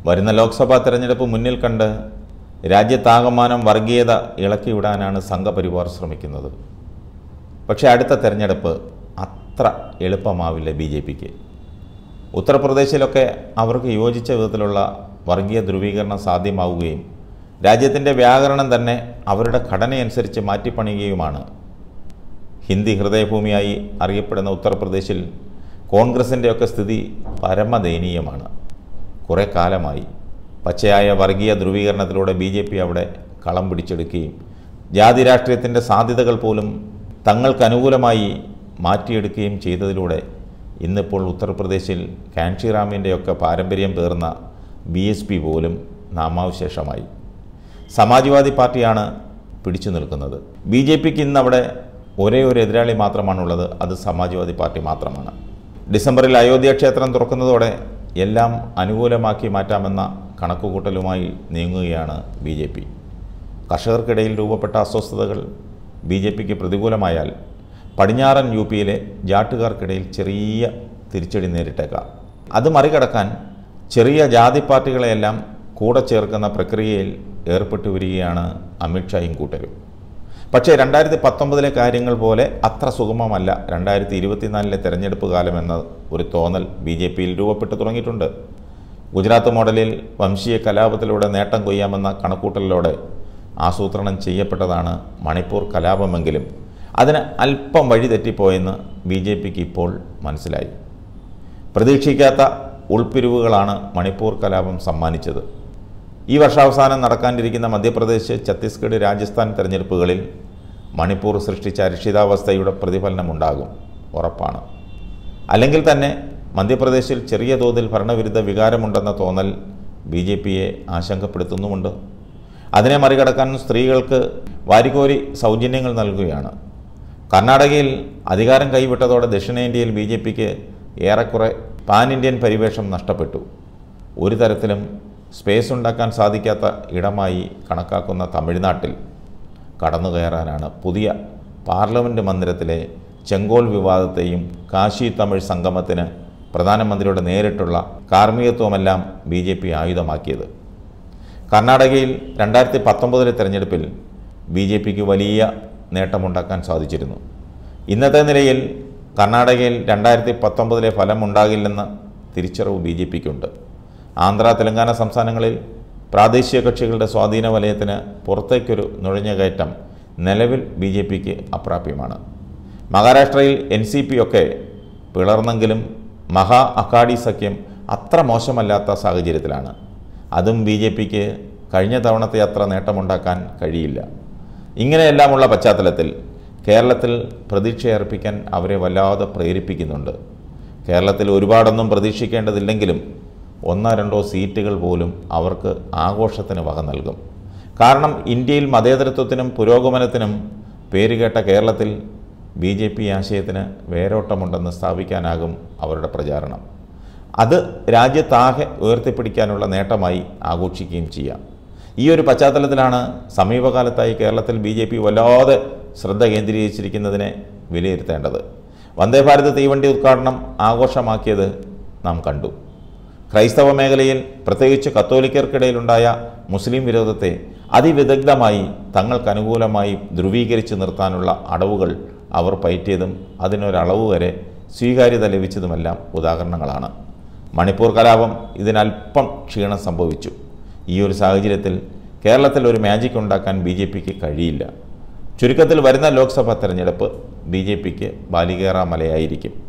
വരുന്ന ലോക്സഭാ തെരഞ്ഞെടുപ്പ് മുന്നിൽ കണ്ട് രാജ്യത്താകമാനം വർഗീയത ഇളക്കിവിടാനാണ് സംഘപരിവാർ ശ്രമിക്കുന്നത് പക്ഷേ അടുത്ത തെരഞ്ഞെടുപ്പ് അത്ര എളുപ്പമാവില്ല ബി ജെ പിക്ക് ഉത്തർപ്രദേശിലൊക്കെ അവർക്ക് യോജിച്ച വിധത്തിലുള്ള വർഗീയ ധ്രുവീകരണം സാധ്യമാവുകയും രാജ്യത്തിൻ്റെ വ്യാകരണം തന്നെ അവരുടെ ഘടനയനുസരിച്ച് മാറ്റിപ്പണിയുകയുമാണ് ഹിന്ദി ഹൃദയഭൂമിയായി അറിയപ്പെടുന്ന ഉത്തർപ്രദേശിൽ കോൺഗ്രസിൻ്റെയൊക്കെ സ്ഥിതി പരമദയനീയമാണ് കുറേ കാലമായി പച്ചയായ വർഗീയ ധ്രുവീകരണത്തിലൂടെ ബി ജെ പി അവിടെ കളം പിടിച്ചെടുക്കുകയും ജാതി രാഷ്ട്രീയത്തിൻ്റെ സാധ്യതകൾ പോലും തങ്ങൾക്ക് അനുകൂലമായി മാറ്റിയെടുക്കുകയും ചെയ്തതിലൂടെ ഇന്നിപ്പോൾ ഉത്തർപ്രദേശിൽ കാൻഷിറാമിൻ്റെയൊക്കെ പാരമ്പര്യം പേർന്ന ബി എസ് പി പോലും നാമാവശേഷമായി സമാജ്വാദി പാർട്ടിയാണ് പിടിച്ചു നിൽക്കുന്നത് ബി ജെ പിക്ക് ഇന്ന് അവിടെ ഒരേ ഒരു എതിരാളി മാത്രമാണുള്ളത് അത് സമാജ്വാദി പാർട്ടി മാത്രമാണ് ഡിസംബറിൽ അയോധ്യ ക്ഷേത്രം തുറക്കുന്നതോടെ എല്ലാം അനുകൂലമാക്കി മാറ്റാമെന്ന കണക്കുകൂട്ടലുമായി നീങ്ങുകയാണ് ബി ജെ പി കർഷകർക്കിടയിൽ രൂപപ്പെട്ട അസ്വസ്ഥതകൾ ബി ജെ പിക്ക് പ്രതികൂലമായാൽ പടിഞ്ഞാറൻ യു പിയിലെ ജാട്ടുകാർക്കിടയിൽ ചെറിയ തിരിച്ചടി നേരിട്ടേക്കാം അത് മറികടക്കാൻ ചെറിയ ജാതി പാർട്ടികളെയെല്ലാം കൂടെ ചേർക്കുന്ന പ്രക്രിയയിൽ ഏർപ്പെട്ടു വരികയാണ് അമിത്ഷായും കൂട്ടരും പക്ഷേ രണ്ടായിരത്തി പത്തൊമ്പതിലെ കാര്യങ്ങൾ പോലെ അത്ര സുഗമമല്ല രണ്ടായിരത്തി ഇരുപത്തിനാലിലെ തെരഞ്ഞെടുപ്പ് കാലമെന്ന ഒരു തോന്നൽ ബി ജെ പിയിൽ രൂപപ്പെട്ടു തുടങ്ങിയിട്ടുണ്ട് ഗുജറാത്ത് മോഡലിൽ വംശീയ കലാപത്തിലൂടെ നേട്ടം കൊയ്യാമെന്ന കണക്കൂട്ടലിലൂടെ ആസൂത്രണം ചെയ്യപ്പെട്ടതാണ് മണിപ്പൂർ കലാപമെങ്കിലും അതിന് അല്പം വഴി തെറ്റിപ്പോയെന്ന് ബി ജെ പിക്ക് ഇപ്പോൾ മനസ്സിലായി പ്രതീക്ഷിക്കാത്ത ഉൾപ്പിരിവുകളാണ് മണിപ്പൂർ കലാപം സമ്മാനിച്ചത് ഈ വർഷാവസാനം നടക്കാനിരിക്കുന്ന മധ്യപ്രദേശ് ഛത്തീസ്ഗഡ് രാജസ്ഥാൻ തെരഞ്ഞെടുപ്പുകളിൽ മണിപ്പൂർ സൃഷ്ടിച്ച അരക്ഷിതാവസ്ഥയുടെ പ്രതിഫലനമുണ്ടാകും ഉറപ്പാണ് അല്ലെങ്കിൽ തന്നെ മധ്യപ്രദേശിൽ ചെറിയ തോതിൽ ഭരണവിരുദ്ധ വികാരമുണ്ടെന്ന തോന്നൽ ബി ജെ പിയെ ആശങ്കപ്പെടുത്തുന്നുമുണ്ട് അതിനെ മറികടക്കാൻ സ്ത്രീകൾക്ക് വാരിക്കോരി സൗജന്യങ്ങൾ നൽകുകയാണ് കർണാടകയിൽ അധികാരം കൈവിട്ടതോടെ ദക്ഷിണേന്ത്യയിൽ ബി ജെ പിക്ക് ഏറെക്കുറെ പാൻ ഇന്ത്യൻ പരിവേഷം നഷ്ടപ്പെട്ടു ഒരു തരത്തിലും സ്പേസ് ഉണ്ടാക്കാൻ സാധിക്കാത്ത ഇടമായി കണക്കാക്കുന്ന തമിഴ്നാട്ടിൽ കടന്നു കയറാനാണ് പുതിയ പാർലമെൻറ്റ് മന്ദിരത്തിലെ ചെങ്കോൽ വിവാദത്തെയും കാശി തമിഴ് സംഗമത്തിന് പ്രധാനമന്ത്രിയുടെ നേരിട്ടുള്ള കാർമ്മികത്വമെല്ലാം ബി ജെ പി ആയുധമാക്കിയത് കർണാടകയിൽ രണ്ടായിരത്തി പത്തൊമ്പതിലെ തെരഞ്ഞെടുപ്പിൽ ബി ജെ പിക്ക് വലിയ നേട്ടമുണ്ടാക്കാൻ സാധിച്ചിരുന്നു ഇന്നത്തെ നിലയിൽ കർണാടകയിൽ രണ്ടായിരത്തി പത്തൊമ്പതിലെ ഫലം ഉണ്ടാകില്ലെന്ന തിരിച്ചറിവ് ബി ജെ പിക്കുണ്ട് ആന്ധ്ര തെലങ്കാന സംസ്ഥാനങ്ങളിൽ പ്രാദേശിക കക്ഷികളുടെ സ്വാധീന വലയത്തിന് പുറത്തേക്കൊരു നുഴഞ്ഞുകയറ്റം നിലവിൽ ബി ജെ പിക്ക് അപ്രാപ്യമാണ് മഹാരാഷ്ട്രയിൽ എൻ സി പി ഒക്കെ പിളർന്നെങ്കിലും മഹാ അക്കാഡി സഖ്യം അത്ര മോശമല്ലാത്ത സാഹചര്യത്തിലാണ് അതും ബി ജെ പിക്ക് കഴിഞ്ഞ തവണത്തെ അത്ര നേട്ടമുണ്ടാക്കാൻ കഴിയില്ല ഇങ്ങനെയെല്ലാമുള്ള പശ്ചാത്തലത്തിൽ കേരളത്തിൽ പ്രതീക്ഷയർപ്പിക്കാൻ അവരെ വല്ലാതെ പ്രേരിപ്പിക്കുന്നുണ്ട് കേരളത്തിൽ ഒരുപാടൊന്നും പ്രതീക്ഷിക്കേണ്ടതില്ലെങ്കിലും ഒന്നോ രണ്ടോ സീറ്റുകൾ പോലും അവർക്ക് ആഘോഷത്തിന് വക നൽകും കാരണം ഇന്ത്യയിൽ മതേതരത്വത്തിനും പുരോഗമനത്തിനും പേരുകേട്ട കേരളത്തിൽ ബി ജെ പി ആശയത്തിന് വേരോട്ടമുണ്ടെന്ന് സ്ഥാപിക്കാനാകും അവരുടെ പ്രചാരണം അത് രാജ്യത്താകെ ഉയർത്തിപ്പിടിക്കാനുള്ള നേട്ടമായി ആഘോഷിക്കുകയും ചെയ്യാം ഈ ഒരു പശ്ചാത്തലത്തിലാണ് സമീപകാലത്തായി കേരളത്തിൽ ബി ജെ പി വല്ലാതെ ശ്രദ്ധ കേന്ദ്രീകരിച്ചിരിക്കുന്നതിനെ വിലയിരുത്തേണ്ടത് വന്ദേ ഭാരത് തീവണ്ടി ഉദ്ഘാടനം ആഘോഷമാക്കിയത് നാം കണ്ടു ക്രൈസ്തവ മേഖലയിൽ പ്രത്യേകിച്ച് കത്തോലിക്കർക്കിടയിലുണ്ടായ മുസ്ലിം വിരോധത്തെ അതിവിദഗ്ധമായി തങ്ങൾക്കനുകൂലമായി ധ്രുവീകരിച്ച് നിർത്താനുള്ള അടവുകൾ അവർ പയറ്റിയതും അതിനൊരളവ് വരെ സ്വീകാര്യത ലഭിച്ചതുമെല്ലാം ഉദാഹരണങ്ങളാണ് മണിപ്പൂർ കലാപം ഇതിനല്പം ക്ഷീണം സംഭവിച്ചു ഈ ഒരു സാഹചര്യത്തിൽ കേരളത്തിൽ ഒരു മാജിക് ഉണ്ടാക്കാൻ ബി ജെ പിക്ക് കഴിയില്ല ചുരുക്കത്തിൽ വരുന്ന ലോക്സഭാ തെരഞ്ഞെടുപ്പ് ബി ജെ പിക്ക് ബാലികേറ മലയായിരിക്കും